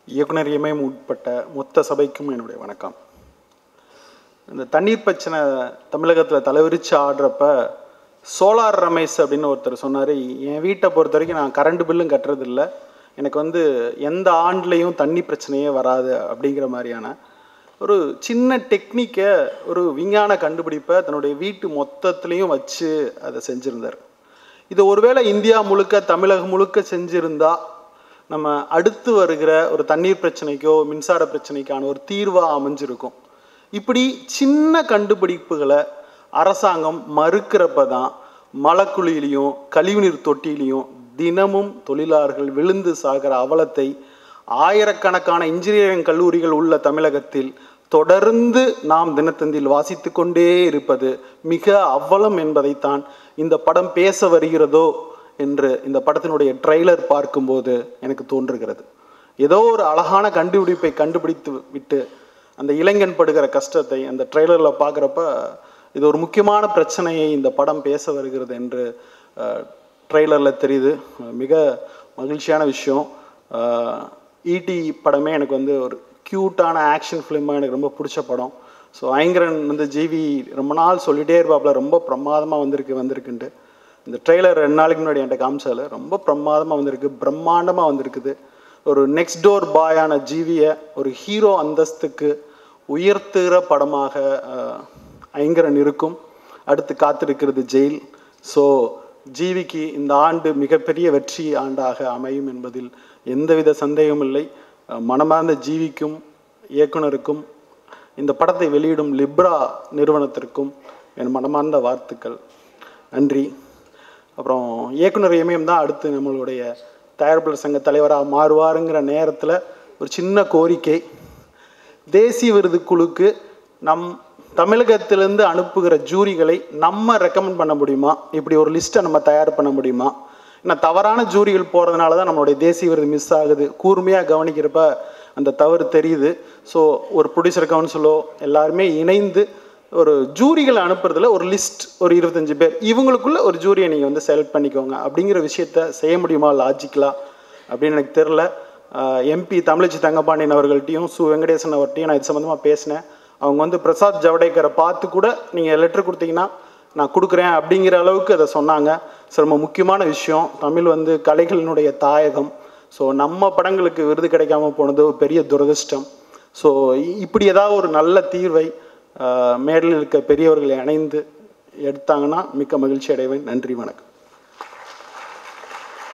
இயக்குனர் இமயம் உட்பட்ட மொத்த சபைக்கும் என்னுடைய வணக்கம் இந்த தண்ணீர் பிரச்சனை தமிழகத்தில் தலைவிரிச்சு ஆடுறப்ப சோலார் ரமேஷ் அப்படின்னு ஒருத்தர் சொன்னார் என் வீட்டை பொறுத்த வரைக்கும் நான் கரண்ட் பில்லும் கட்டுறதில்ல எனக்கு வந்து எந்த ஆண்டுலேயும் தண்ணி பிரச்சனையே வராது அப்படிங்கிற மாதிரியான ஒரு சின்ன டெக்னிக்கை ஒரு விஞ்ஞான கண்டுபிடிப்பை தன்னுடைய வீட்டு மொத்தத்துலேயும் வச்சு அதை செஞ்சுருந்தார் இது ஒருவேளை இந்தியா முழுக்க தமிழகம் முழுக்க செஞ்சிருந்தா நம்ம அடுத்து வருகிற ஒரு தண்ணீர் பிரச்சனைக்கோ மின்சார பிரச்சனைக்கான ஒரு தீர்வாக அமைஞ்சிருக்கும் இப்படி சின்ன கண்டுபிடிப்புகளை அரசாங்கம் மறுக்கிறப்ப தான் மலக்குழியிலையும் கழிவுநீர் தொட்டிலையும் தினமும் தொழிலாளர்கள் விழுந்து சாகிற அவலத்தை ஆயிரக்கணக்கான இன்ஜினியரிங் கல்லூரிகள் உள்ள தமிழகத்தில் தொடர்ந்து நாம் தினத்தந்தில் வாசித்து கொண்டே இருப்பது மிக அவலம் என்பதைத்தான் இந்த படம் பேச வருகிறதோ என்று இந்த படத்தினுடைய ட்ரெய்லர் பார்க்கும்போது எனக்கு தோன்றுகிறது ஏதோ ஒரு அழகான கண்டுபிடிப்பை கண்டுபிடித்து விட்டு அந்த இளைஞன் படுகிற கஷ்டத்தை அந்த ட்ரெய்லரில் பார்க்குறப்ப இது ஒரு முக்கியமான பிரச்சனையை இந்த படம் பேச வருகிறது என்று ட்ரெய்லரில் தெரியுது மிக மகிழ்ச்சியான விஷயம் ஈடி படமே எனக்கு வந்து ஒரு க்யூட்டான ஆக்ஷன் ஃபிலிமாக எனக்கு ரொம்ப பிடிச்ச படம் ஸோ ஐங்கரன் வந்து ஜிவி ரொம்ப நாள் சொல்லிகிட்டே இருப்பாப்புல ரொம்ப பிரமாதமாக வந்திருக்கு வந்திருக்குன்ட்டு இந்த ட்ரெய்லர் ரெண்டு நாளைக்கு முன்னாடி என்கிட்ட காமிச்சால ரொம்ப பிரமாதமாக வந்திருக்கு பிரம்மாண்டமாக வந்திருக்குது ஒரு நெக்ஸ்ட் டோர் பாயான ஜீவியை ஒரு ஹீரோ அந்தஸ்துக்கு உயர்த்துகிற படமாக ஐங்கரன் இருக்கும் அடுத்து காத்திருக்கிறது ஜெயில் ஸோ ஜீவிக்கு இந்த ஆண்டு மிகப்பெரிய வெற்றி ஆண்டாக அமையும் என்பதில் எந்தவித சந்தேகமும் இல்லை மனமார்ந்த ஜீவிக்கும் இயக்குனருக்கும் இந்த படத்தை வெளியிடும் லிப்ரா நிறுவனத்திற்கும் என் மனமார்ந்த வாழ்த்துக்கள் நன்றி அப்புறம் இயக்குனர் இமயம் தான் அடுத்து நம்மளுடைய தயாரிப்பாளர் சங்க தலைவராக மாறுவாருங்கிற நேரத்தில் ஒரு சின்ன கோரிக்கை தேசிய விருது குழுக்கு நம் தமிழகத்திலேருந்து அனுப்புகிற ஜூரிகளை நம்ம ரெக்கமெண்ட் பண்ண முடியுமா இப்படி ஒரு லிஸ்ட்டை நம்ம தயார் பண்ண முடியுமா ஏன்னா தவறான ஜூரிகள் போகிறதுனால தான் நம்மளுடைய தேசிய விருது மிஸ் ஆகுது கூர்மையாக கவனிக்கிறப்ப அந்த தவறு தெரியுது ஸோ ஒரு ப்ரொடியூசர் கவுன்சிலோ எல்லாருமே இணைந்து ஒரு ஜூரிகளை அனுப்புறதுல ஒரு லிஸ்ட் ஒரு இருபத்தஞ்சு பேர் இவங்களுக்குள்ள ஒரு ஜூரியை நீங்கள் வந்து செலக்ட் பண்ணிக்கோங்க அப்படிங்கிற விஷயத்த செய்ய முடியுமா லாஜிக்கலா அப்படின்னு எனக்கு தெரில எம்பி தமிழச்சி தங்கபாண்டியன் அவர்கள்ட்டையும் சு வெங்கடேசன் அவர்கிட்டையும் நான் இது சம்மந்தமாக பேசினேன் அவங்க வந்து பிரசாத் ஜவடேக்கரை பார்த்து கூட நீங்கள் லெட்டர் கொடுத்தீங்கன்னா நான் கொடுக்குறேன் அப்படிங்கிற அளவுக்கு அதை சொன்னாங்க ஸோ ரொம்ப முக்கியமான விஷயம் தமிழ் வந்து கலைகளினுடைய தாயகம் ஸோ நம்ம படங்களுக்கு விருது கிடைக்காம போனது ஒரு பெரிய துரதிர்ஷ்டம் ஸோ இப்படி ஏதாவது ஒரு நல்ல தீர்வை மேடையில் இருக்க பெரியவர்களை இணைந்து எடுத்தாங்கன்னா மிக்க மகிழ்ச்சி அடைவேன் நன்றி வணக்கம்